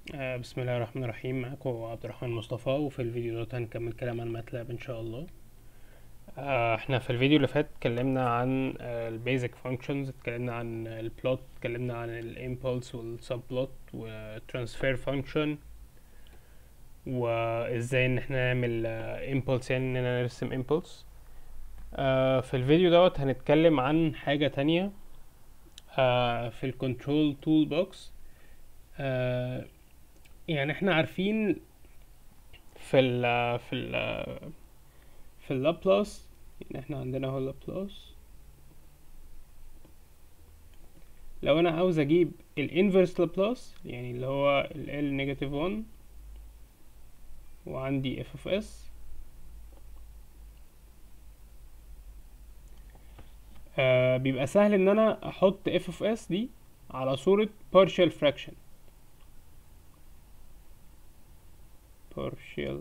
آه، بسم الله الرحمن الرحيم معاكم عبد الرحمن مصطفى وفي الفيديو ده هنكمل كلام عن ماتلاب ان شاء الله آه، احنا في الفيديو اللي فات اتكلمنا عن البيزك فانكشنز اتكلمنا عن البلوت اتكلمنا عن الامبulse والسب بلوت والترانسفير فانكشن وازاي ان احنا نعمل امبulse يعني اننا نرسم impulse آه، في الفيديو دوت هنتكلم عن حاجة تانية آه، في الكنترول تول بوكس يعني احنا عارفين في ال في ال في اللابلاس يعني احنا عندنا اهو اللابلاس لو انا عاوز اجيب الانفرس لابلاس يعني اللي هو ال L نيجاتيف 1 وعندي f of s آه بيبقى سهل ان انا احط f of s دي على صورة partial fraction partial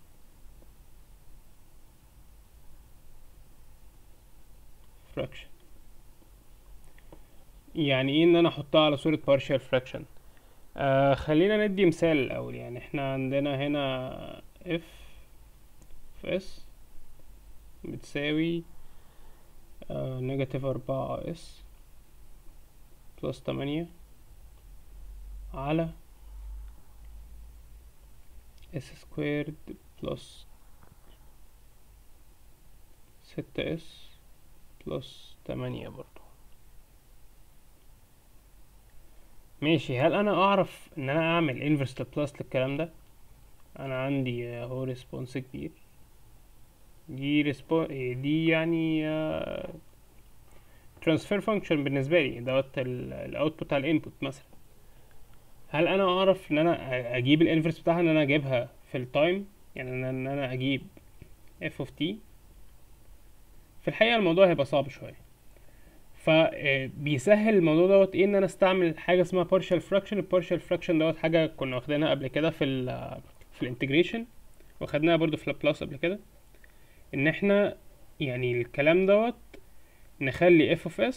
fraction يعني ايه ان انا احطها على صورة partial fraction آه خلينا ندي مثال الاول يعني احنا عندنا هنا f في s بتساوي نيجاتيف أربعة s بلس تمانية على s سكويرد بلس ستة اس بلس تمانية برضو ماشي هل انا اعرف ان انا اعمل انفرس لبلس للكلام ده انا عندي اهو ريسبونس كبير دي ريسبون دي يعني ترانسفير فانكشن بالنسبه لي دوت الاوتبوت بتاع الانبوت مثلا هل انا اعرف ان انا اجيب الانفرس بتاعها ان انا اجيبها في التايم يعني ان انا اجيب f of t في الحقيقه الموضوع هيبقى صعب شويه فبيسهل الموضوع دوت ايه ان انا استعمل حاجه اسمها partial fraction البارشال فراكشن دوت حاجه كنا واخدينها قبل كده في ال في الانتجريشن واخدناها برضو في لابلاس قبل كده ان احنا يعني الكلام دوت نخلي f of s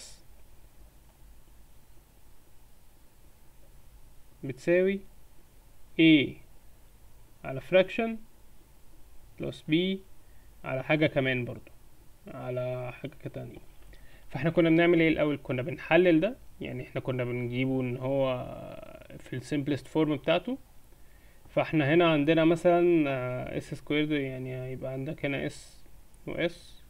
بتساوي a على fraction plus b على حاجة كمان برضو على حاجة تانية فاحنا كنا بنعمل ايه الاول كنا بنحلل ده يعني احنا كنا بنجيبه ان هو في السمبلست فورم بتاعته فاحنا هنا عندنا مثلا اس سكويرد يعني هيبقى عندك هنا اس واس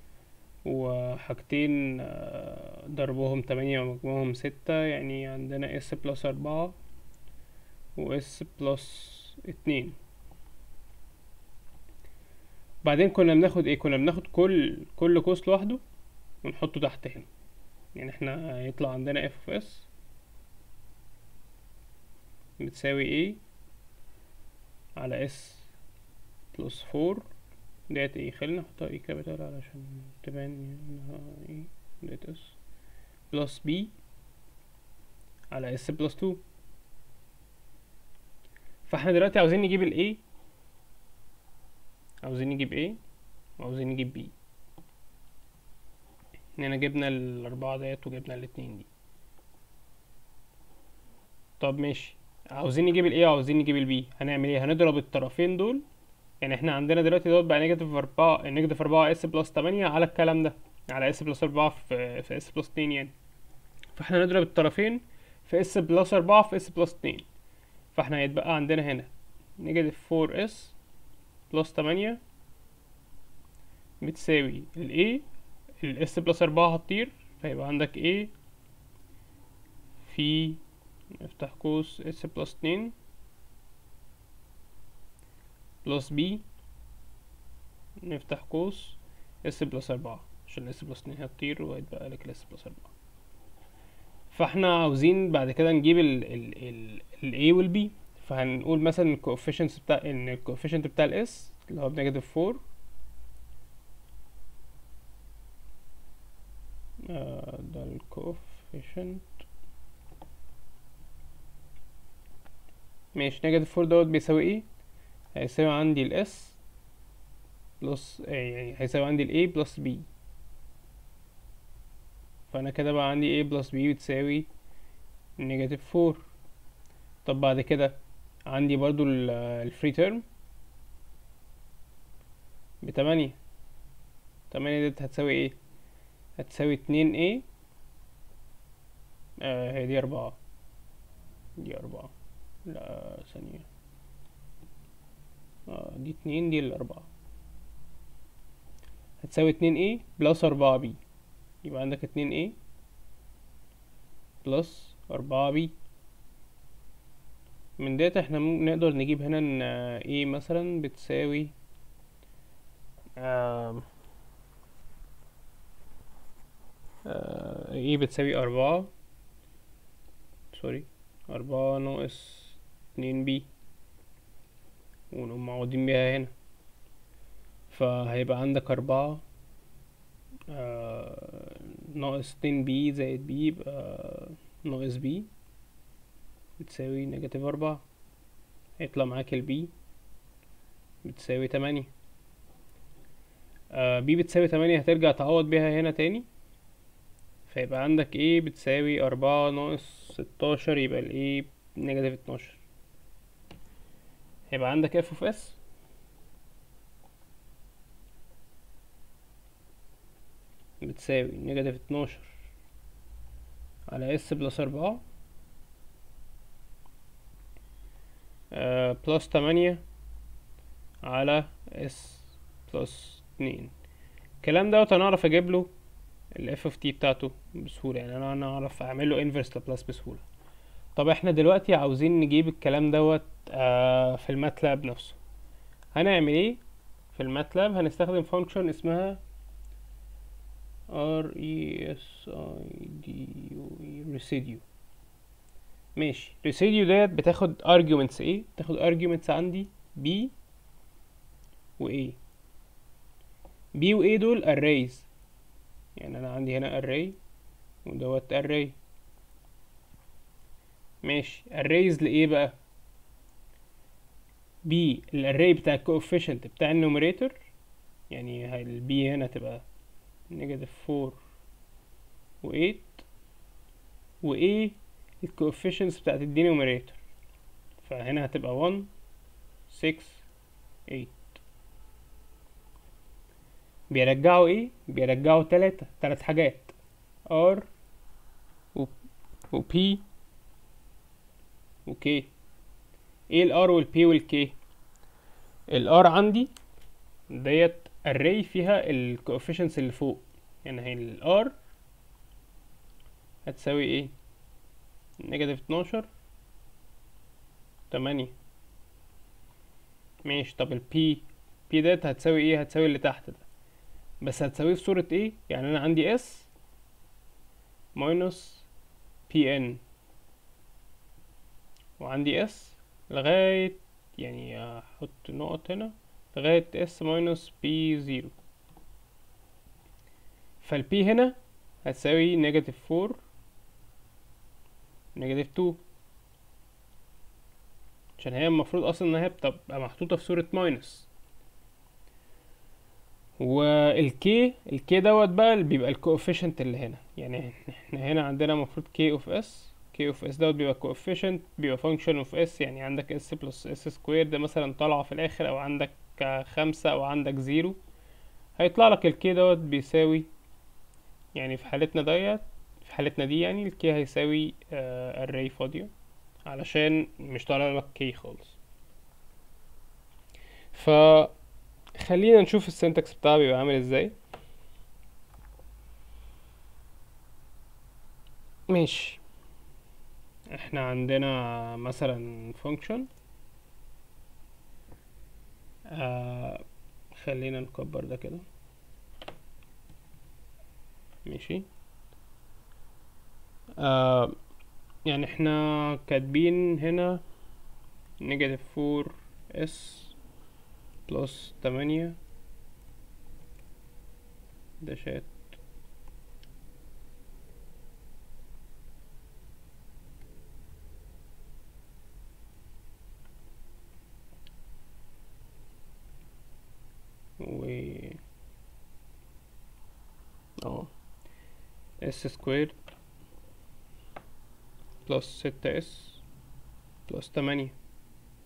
وحاجتين ضربهم تمانية ومجموعهم ستة يعني عندنا اس بلس أربعة واس بلس اتنين بعدين كنا بناخد ايه كنا بناخد كل كل قوس لوحده ونحطه تحت هنا يعني احنا هيطلع عندنا اف اوف اس بتساوي ايه على اس بلس فور ديت ايه خلينا نحطها ايه كابيتال علشان تبان انها ايه ديت اس بلس بي على اس بلس تو فاحنا دلوقتي عاوزين نجيب الايه عاوزين نجيب ايه وعاوزين نجيب بي هنا جبنا الاربعة ديت وجبنا الاتنين دي طب ماشي عاوزين نجيب الايه وعاوزين نجيب البي هنعمل ايه هنضرب الطرفين دول يعني احنا عندنا دلوقتي دوت بقى نيجاتيف أربعة نيجاتيف أربعة اس بلس تمانية على الكلام ده على اس بلس أربعة في في اس بلس اتنين يعني فاحنا نضرب الطرفين في اس بلس أربعة في اس بلس اتنين فاحنا هيتبقى عندنا هنا نيجاتيف فور اس بلس تمانية بتساوي ال A ال S بلس أربعة هتطير فيبقى عندك A في نفتح قوس S بلس اتنين بلس B نفتح قوس S بلس أربعة عشان ال S بلس اتنين هتطير وهيتبقى لك ال S بلس أربعة فاحنا عاوزين بعد كده نجيب ال ال ال ال A وال B فهنقول مثلا الكوفيشنت بتاع ان الكوفيشنت بتاع ال S اللي هو بنيجاتيف فور ده الكوفيشنت ماشي نيجاتيف فور دوت بيساوي ايه هيساوي عندي ال S بلس يعني هيساوي عندي ال A بلس B فانا كده بقى عندي A بلس B بتساوي نيجاتيف فور طب بعد كده عندي برضو الفري تيرم بتمانية تمانية ديت هتساوي ايه هتساوي اتنين ايه آه هي دي أربعة دي أربعة لا ثانية آه دي اتنين دي الأربعة هتساوي اتنين ايه بلس أربعة بي يبقى عندك اتنين ايه بلس أربعة بي من ديت احنا ممكن نقدر نجيب هنا ان ايه مثلا بتساوي آم، آه، ايه بتساوي أربعة سوري أربعة ناقص اتنين بي ونقوم معوضين بيها هنا فهيبقى عندك أربعة آه، ناقص اتنين بي زائد بي يبقى ناقص بي بتساوي نيجاتيف أربعة هيطلع معاك البي بتساوي تمانية آه بي بتساوي تمانية هترجع تعوض بيها هنا تاني فيبقى عندك ايه بتساوي أربعة ناقص ستاشر يبقى الايه نيجاتيف اتناشر هيبقى عندك اف اوف اس بتساوي نيجاتيف اتناشر على اس بلس أربعة آه بلس تمانية على اس بلس اتنين الكلام دوت انا اعرف اجيب له الاف اوف تي بتاعته بسهولة يعني انا انا اعرف اعمل له انفرس لابلاس بسهولة طب احنا دلوقتي عاوزين نجيب الكلام دوت آه في الماتلاب نفسه هنعمل ايه في الماتلاب هنستخدم فانكشن اسمها r e s i d u e residue ماشي residue ديت بتاخد arguments ايه بتاخد arguments عندي b و a b و a دول arrays يعني انا عندي هنا array ودوت array ماشي arrays لايه بقى b الاري بتاع الكوفيشنت بتاع النوميريتور يعني البي هنا تبقى نيجاتيف فور و 8 و A الكوفيشنتس بتاعت الدينوميريتور فهنا هتبقى 1 6 8 بيرجعوا ايه بيرجعوا تلاتة تلات حاجات R و, و P و K ايه ال R وال P وال K ال R عندي ديت array فيها ال coefficients اللي فوق يعني هي ال R هتساوي ايه نيجاتيف اتناشر تمانية ماشي طب ال P P ديت هتساوي ايه هتساوي اللي تحت ده بس هتساويه في صورة ايه يعني انا عندي S minus PN وعندي S لغاية يعني احط نقط هنا لغاية s minus p زيرو فال p هنا هتساوي نيجاتيف فور نيجاتيف تو عشان هي المفروض اصلا انها بتبقى محطوطة في صورة ماينس والكي الكي دوت بقى اللي بيبقى الكوفيشنت اللي هنا يعني احنا هنا عندنا المفروض كي اوف اس كي اوف اس دوت بيبقى كوفيشنت بيبقى فانكشن اوف اس يعني عندك اس بلس اس سكوير ده مثلا طالعه في الاخر او عندك خمسة او عندك زيرو هيطلع لك الكي دوت بيساوي يعني في حالتنا ديت في حالتنا دي يعني الكي هيساوي array فاضية علشان مش طالع لك كي خالص فخلينا نشوف السنتكس بتاعه بيبقى عامل ازاي ماشي احنا عندنا مثلا function آه خلينا نكبر ده كده ماشي آه يعني احنا كاتبين هنا نيجاتيف فور اس بلس تمانية داشات و اه اس سكوير بلس ستة اس بلس تمانية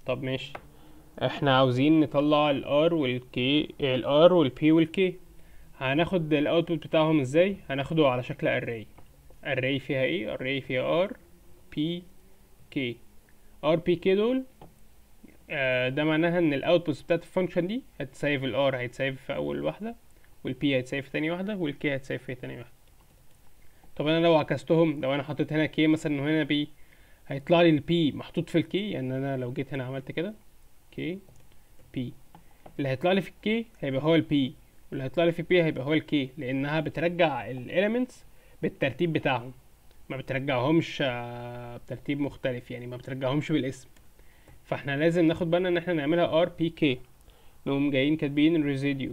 طب ماشي احنا عاوزين نطلع ال R وال K ال R وال P وال K هناخد الاوتبوت بتاعهم ازاي هناخده على شكل array array فيها ايه array فيها R P K R P K دول آه ده معناها ان الاوتبوت بتاعت الفانكشن دي هتسايف ال R هيتسايف في اول واحدة وال P هيتسايف في تاني واحدة وال K هيتسايف في تاني واحدة طب انا لو عكستهم لو انا حطيت هنا K مثلا وهنا P هيطلع لي ال P محطوط في ال K يعني انا لو جيت هنا عملت كده K P اللي هيطلع لي في ال K هيبقى هو ال P واللي هيطلع لي في P هيبقى هو ال K لانها بترجع ال elements بالترتيب بتاعهم ما بترجعهمش آه، بترتيب مختلف يعني ما بترجعهمش بالاسم فاحنا لازم ناخد بالنا ان احنا نعملها R P K نقوم جايين كاتبين residue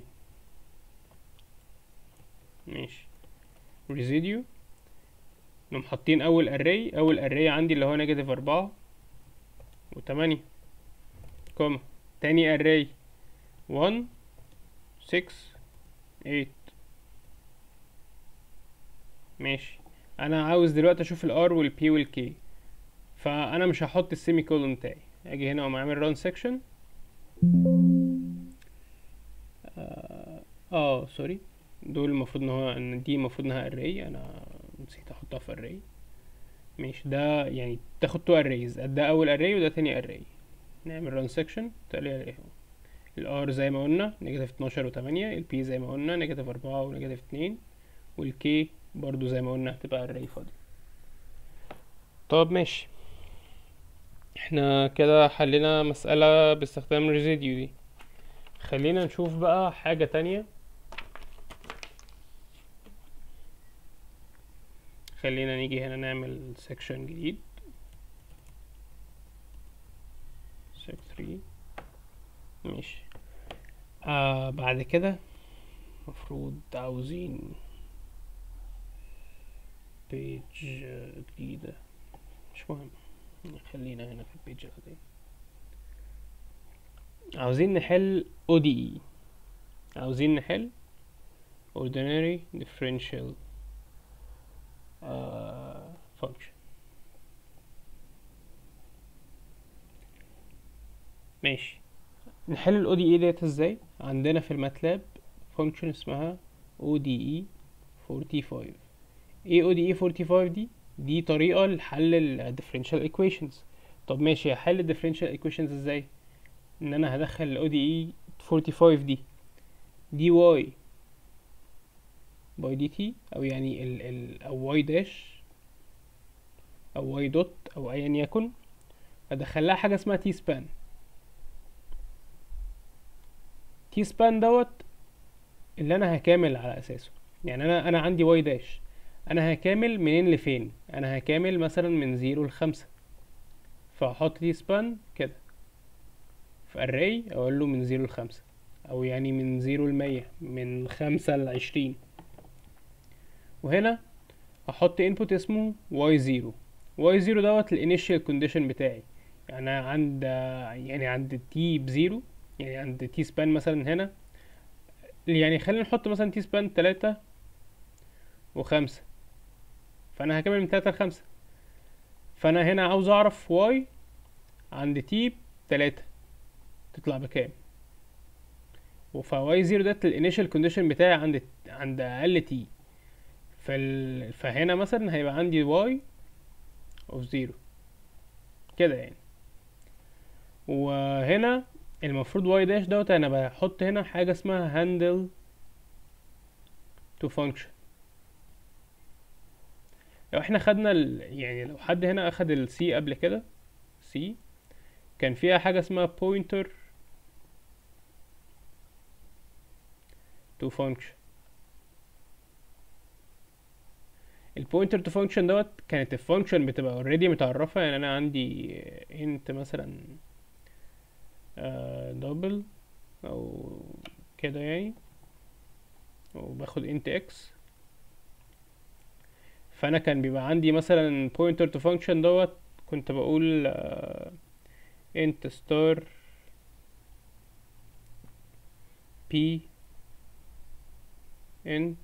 ماشي residue نقوم حاطين اول array اول array عندي اللي هو نيجاتيف اربعة وتمانية كوما تاني array 1 6 8 ماشي انا عاوز دلوقتي اشوف ال R وال P وال K فانا مش هحط السيمي كولون بتاعي اجي هنا واقوم عامل run section اه, آه سوري دول المفروض ان هو ان دي المفروض انها array انا نسيت احطها في array ماشي ده يعني تاخد تو arrays ده اول array وده تاني array نعمل run section تقلي عليهم ال R زي ما قلنا نيجاتيف اتناشر وتمانية ال P زي ما قلنا نيجاتيف أربعة ونيجاتيف اتنين وال K برضو زي ما قلنا هتبقى array فاضي طب ماشي احنا كده حلينا مسألة باستخدام residue دي خلينا نشوف بقى حاجة تانية خلينا نيجي هنا نعمل section جديد sec 3 ماشي آه بعد كده مفروض عاوزين بيج جديدة مش مهم خلينا هنا في البيج العادية عاوزين نحل ODE عاوزين نحل ordinary differential uh, function ماشي نحل ال ODE ديت ازاي عندنا في الماتلاب فانكشن اسمها ODE 45 ايه ODE 45 دي دي طريقة لحل ال differential equations طب ماشي هحل ال differential equations ازاي ان انا هدخل ال ODE 45 دي دي y باي دي تي او يعني ال ال او y داش او y دوت او ايا يكن ادخل لها حاجة اسمها تي سبان تي سبان دوت اللي انا هكامل على اساسه يعني انا انا عندي واي داش انا هكامل منين لفين انا هكامل مثلا من زيرو لخمسة فهحط تي سبان كده في array اقول له من زيرو لخمسة او يعني من زيرو لمية من خمسة لعشرين وهنا هحط input اسمه y زيرو y زيرو دوت الانيشال كونديشن بتاعي يعني أنا عند يعني عند تي بزيرو يعني عند تي سبان مثلا هنا يعني خلينا نحط مثلا تي سبان تلاتة وخمسة فأنا هكمل من تلاتة لخمسة فأنا هنا عاوز أعرف واي عند تي تلاتة تطلع بكام فواي زيرو ده الانيشال كونديشن بتاعي عند عند أقل تي فال... فهنا مثلا هيبقى عندي واي اوف زيرو كده يعني وهنا المفروض واي داش دوت انا بحط هنا حاجه اسمها handle to function لو احنا خدنا ال... يعني لو حد هنا اخد ال C قبل كده C كان فيها حاجه اسمها pointer to function البوينتر تو فانكشن دوت كانت الفانكشن بتبقى اوريدي متعرفه يعني انا عندي انت مثلا دبل او كده يعني وباخد انت اكس فانا كان بيبقى عندي مثلا pointer to function دوت كنت بقول انت ستار بي انت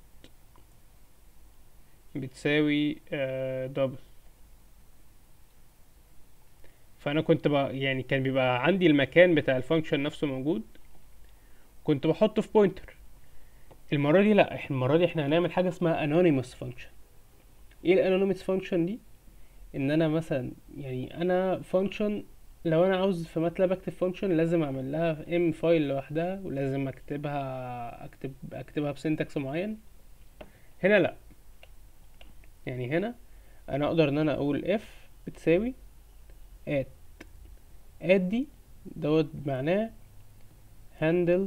بتساوي دبل فانا كنت بقى يعني كان بيبقى عندي المكان بتاع الفانكشن نفسه موجود كنت بحطه في بوينتر المره دي لا احنا المره دي احنا هنعمل حاجه اسمها anonymous function ايه الانونيمس فانكشن دي ان انا مثلا يعني انا فانكشن لو انا عاوز في ماتلاب اكتب فانكشن لازم اعمل لها ام فايل لوحدها ولازم اكتبها اكتب اكتبها بسنتكس معين هنا لا يعني هنا انا اقدر ان انا اقول اف بتساوي at at دي دوت معناه handle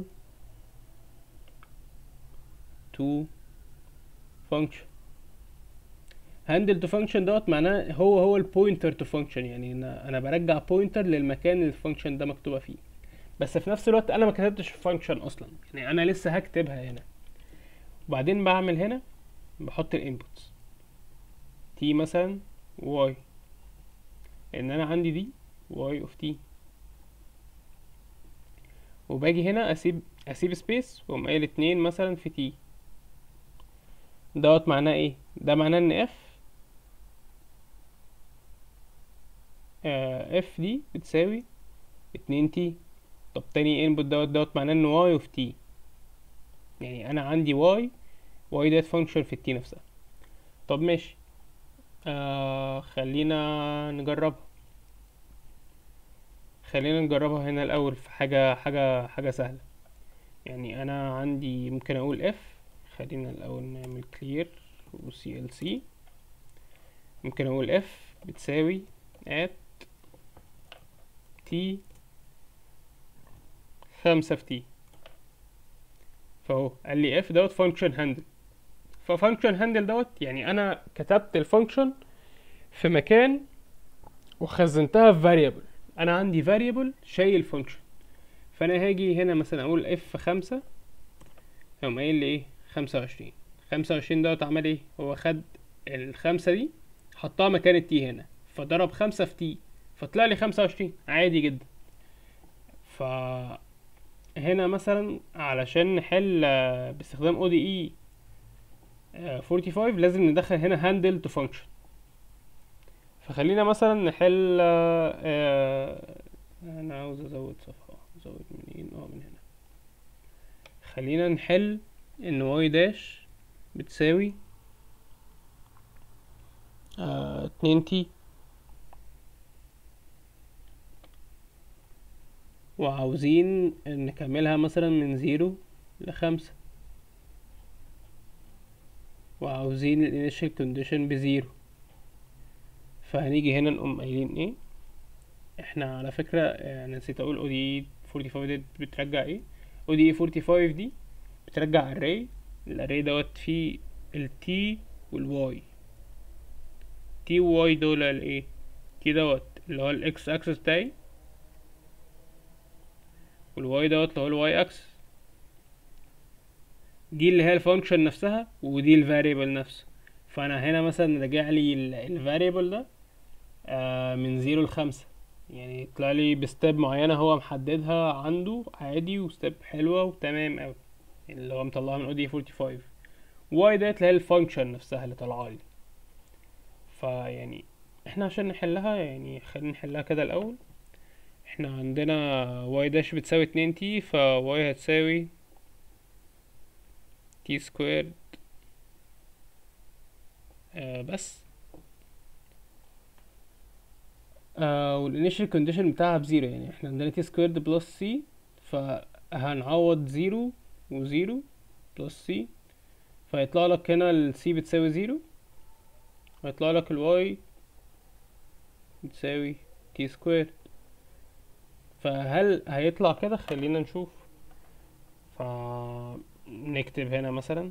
to function handle to function دوت معناه هو هو البوينتر to function يعني انا انا برجع بوينتر للمكان اللي الفانكشن ده مكتوبه فيه بس في نفس الوقت انا ما كتبتش فانكشن اصلا يعني انا لسه هكتبها هنا وبعدين بعمل هنا بحط الانبوتس تي مثلا واي ان انا عندي دي واي اوف تي وباجي هنا اسيب اسيب سبيس واقوم قايل اتنين مثلا في تي دوت معناه ايه ده معناه ان اف اف دي بتساوي اتنين تي طب تاني انبوت دوت دوت معناه ان واي اوف تي يعني انا عندي واي واي ديت فانكشن في التي نفسها طب ماشي آه خلينا نجربها خلينا نجربها هنا الاول في حاجه حاجه حاجه سهله يعني انا عندي ممكن اقول اف خلينا الاول نعمل clear و clc ممكن اقول اف بتساوي at t خمسة في t فهو قال لي اف دوت function handle ففانكشن هاندل دوت يعني انا كتبت الفانكشن في مكان وخزنتها في variable انا عندي variable شايل فانكشن فانا هاجي هنا مثلا اقول اف خمسة يقوم قايل لي ايه خمسة وعشرين خمسة وعشرين دوت عمل ايه هو خد الخمسة دي حطها مكان التي هنا فضرب خمسة في تي فطلع لي خمسة وعشرين عادي جدا ف هنا مثلا علشان نحل آه، باستخدام او دي اي 45 لازم ندخل هنا handle to function فخلينا مثلا نحل آه، آه، انا عاوز ازود صفحة ازود منين اه من هنا خلينا نحل ان y داش بتساوي آه، اتنين تي وعاوزين نكملها مثلا من زيرو لخمسة وعاوزين ال initial condition بزيرو فهنيجي هنا نقوم قايلين ايه احنا على فكرة آه، انا نسيت اقول ODE 45 دي بترجع ايه ODE 45 دي بترجع array الاري دوت فيه ال T وال Y T و Y دول الايه T دوت اللي هو ال X axis بتاعي والواي دوت اللي هو الواي اكسس دي اللي هي الفانكشن نفسها ودي الفاريبل نفسه فانا هنا مثلا راجع لي الفاريبل ده آه من زيرو لخمسة يعني يطلع لي بستيب معينة هو محددها عنده عادي وستيب حلوة وتمام اوي اللي هو مطلعها من اودي 45 واي ديت اللي هي الفانكشن نفسها اللي طالعه لي فيعني احنا عشان نحلها يعني خلينا نحلها كده الاول احنا عندنا واي داش بتساوي اتنين تي فواي هتساوي تي سكويرد آه بس آه والانيشال كونديشن بتاعها بزيرو يعني احنا عندنا تي سكويرد بلس سي فهنعوض زيرو وزيرو بلس سي فيطلع لك هنا السي بتساوي زيرو ويطلع لك الواي بتساوي تي سكويرد فهل هيطلع كده خلينا نشوف فنكتب هنا مثلا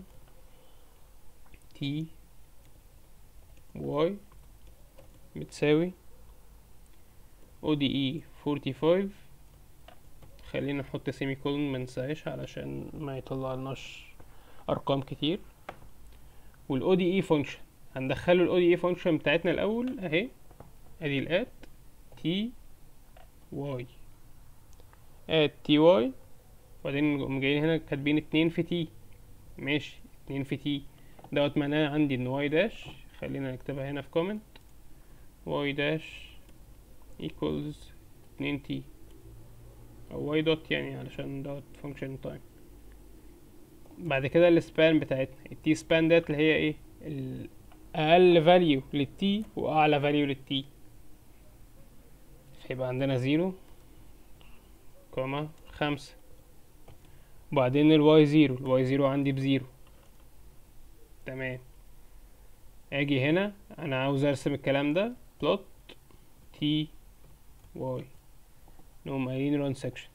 تي واي بتساوي او دي اي 45 خلينا نحط سيمي كولون منساهاش علشان ما يطلع لناش ارقام كتير والاو دي اي فانكشن هندخله الاو دي اي فانكشن بتاعتنا الاول اهي ادي الات تي واي ات تي واي وبعدين نقوم جايين هنا كاتبين اتنين في تي ماشي اتنين في تي دوت معناه عندي ان واي داش خلينا نكتبها هنا في كومنت واي داش equals 2 t او y dot يعني علشان دوت function time بعد كده السبان بتاعتنا التي سبان ديت اللي هي ايه الاقل فاليو للتي واعلى فاليو للتي فيبقى عندنا زيرو كوما خمسة وبعدين الواي زيرو الواي زيرو عندي بزيرو تمام اجي هنا انا عاوز ارسم الكلام ده بلوت تي واي نقوم قايلين ران سكشن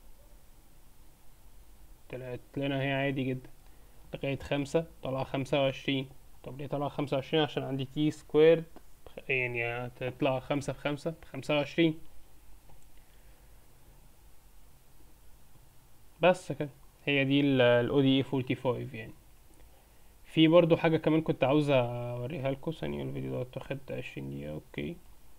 طلعت لنا هي عادي جدا لغاية خمسة طلع خمسة وعشرين طب ليه طلع خمسة وعشرين عشان عندي تي سكويرد يعني هتطلع خمسة في خمسة بخمسة وعشرين بس كده هي دي ال ODE 45 يعني في برضو حاجة كمان كنت عاوز اوريها لكم ثانية الفيديو ده واخد عشرين دقيقة اوكي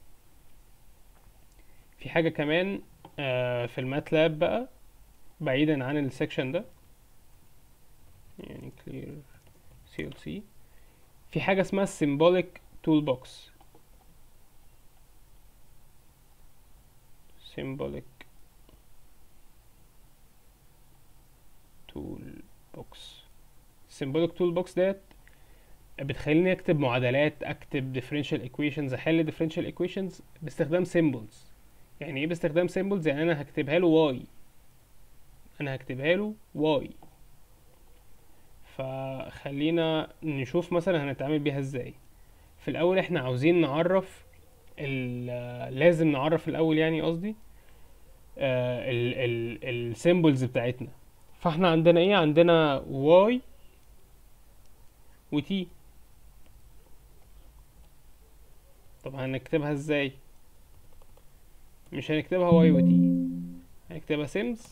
في حاجة كمان آه في الماتلاب بقى بعيدا عن السكشن ده يعني clear CLC في حاجة اسمها symbolic toolbox symbolic toolbox symbolic toolbox ديت بتخليني اكتب معادلات اكتب differential equations احل differential equations باستخدام symbols يعني ايه باستخدام symbols يعني انا هكتبها له y انا هكتبها له y فخلينا نشوف مثلا هنتعامل بيها ازاي في الاول احنا عاوزين نعرف لازم نعرف الاول يعني قصدي السيمبلز بتاعتنا فاحنا عندنا ايه عندنا y و t طب هنكتبها ازاي مش هنكتبها y و t هنكتبها sims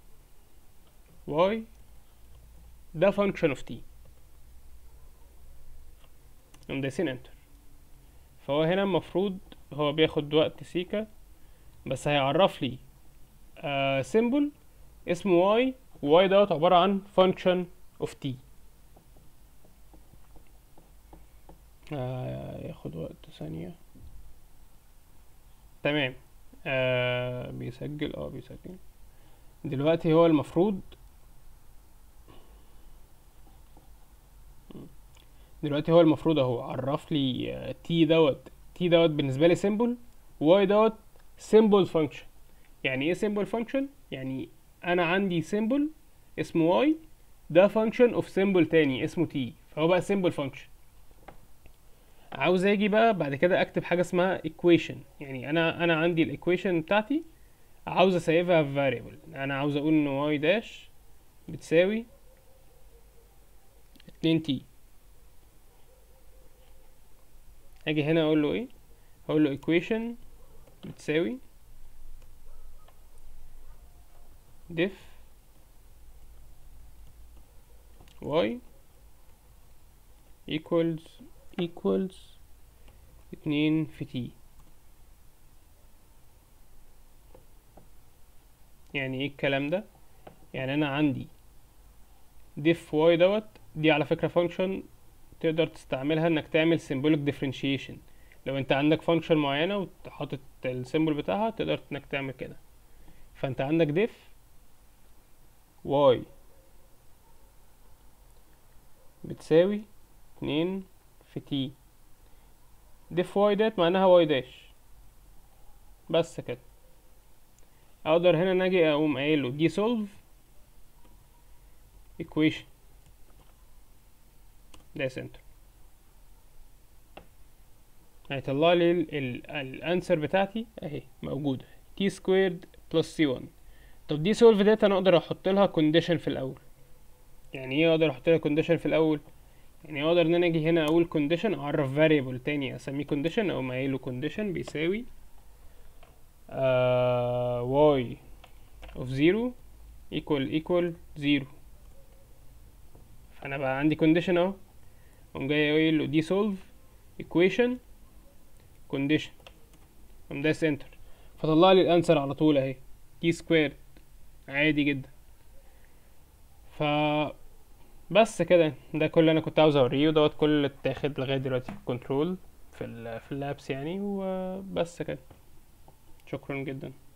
y ده function of t نقوم دايسين انتر فهو هنا المفروض هو بياخد وقت سيكا بس هيعرف لي آه symbol اسمه y و y دوت عبارة عن function of t آه ياخد وقت ثانية تمام آه بيسجل اه بيسجل دلوقتي هو المفروض دلوقتي هو المفروض اهو عرف لي تي دوت تي دوت بالنسبه لي سيمبل واي دوت سيمبل فانكشن يعني ايه سيمبل فانكشن يعني انا عندي سيمبل اسمه واي ده فانكشن اوف سيمبل تاني اسمه تي فهو بقى سيمبل فانكشن عاوز اجي بقى بعد كده اكتب حاجه اسمها equation يعني انا انا عندي الايكويشن بتاعتي عاوز اسيفها في variable انا عاوز اقول ان واي داش بتساوي اتنين تي اجي هنا اقول له ايه هقول له equation بتساوي def y equals equals اتنين في t يعني ايه الكلام ده يعني انا عندي def y دوت دي على فكرة function تقدر تستعملها انك تعمل symbolic differentiation لو انت عندك function معينة وحاطط السيمبل بتاعها تقدر انك تعمل كده فانت عندك def y بتساوي اتنين في t def y ديت معناها y داش بس كده اقدر هنا نجي اقوم قايله دي solve equation ده سنتر هيطلع لي الانسر بتاعتي اهي موجوده t سكويرد بلس c1 طب دي سولف ديت انا اقدر احط لها كونديشن في الاول يعني ايه اقدر احط لها كونديشن في الاول يعني اقدر ان انا اجي هنا اقول كونديشن اعرف فاريبل تاني اسميه كونديشن او ما له كونديشن بيساوي uh, y of 0 equal equal 0 فانا بقى عندي كونديشن اهو قوم جاي قايل له دي سولف equation condition قوم دايس انتر فطلع لي الانسر على طول اهي تي سكوير عادي جدا ف بس كده ده كل اللي انا كنت عاوز اوريه دوت كل اللي اتاخد لغايه دلوقتي في الكنترول في ال في اللابس يعني وبس كده شكرا جدا